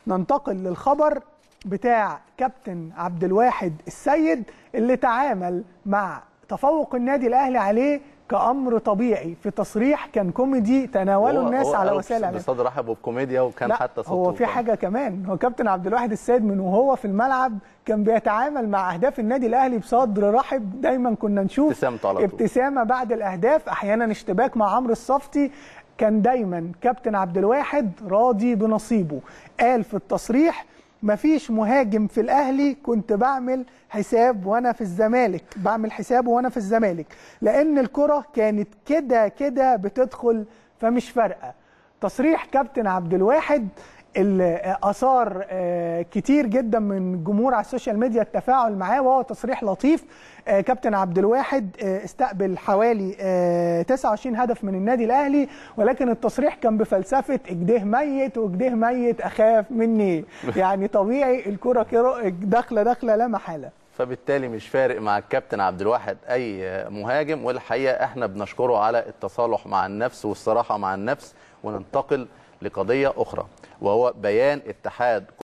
ننتقل للخبر بتاع كابتن عبد الواحد السيد اللي تعامل مع تفوق النادي الاهلي عليه كامر طبيعي في تصريح كان كوميدي تناوله هو- الناس هو على قال وسائل الاعلام بصدر رحب وبكوميديا وكان لا حتى صوته هو في حاجه كمان هو كابتن عبد الواحد السيد من وهو في الملعب كان بيتعامل مع اهداف النادي الاهلي بصدر رحب دايما كنا نشوف ابتسامته على طول. ابتسامه بعد الاهداف احيانا اشتباك مع عمرو الصفتي كان دايما كابتن عبد الواحد راضي بنصيبه قال في التصريح مفيش مهاجم في الاهلي كنت بعمل حساب وانا في الزمالك بعمل حسابه وانا في الزمالك لان الكره كانت كده كده بتدخل فمش فارقه تصريح كابتن عبد الواحد اللي اثار آه، كتير جدا من الجمهور على السوشيال ميديا التفاعل معاه وهو تصريح لطيف آه، كابتن عبد الواحد آه، استقبل حوالي آه، 29 هدف من النادي الاهلي ولكن التصريح كان بفلسفه اجده ميت واجده ميت اخاف مني يعني طبيعي الكره كرة داخله داخله لا محاله فبالتالي مش فارق مع الكابتن عبد الواحد اي مهاجم والحقيقه احنا بنشكره على التصالح مع النفس والصراحه مع النفس وننتقل لقضيه اخرى وهو بيان اتحاد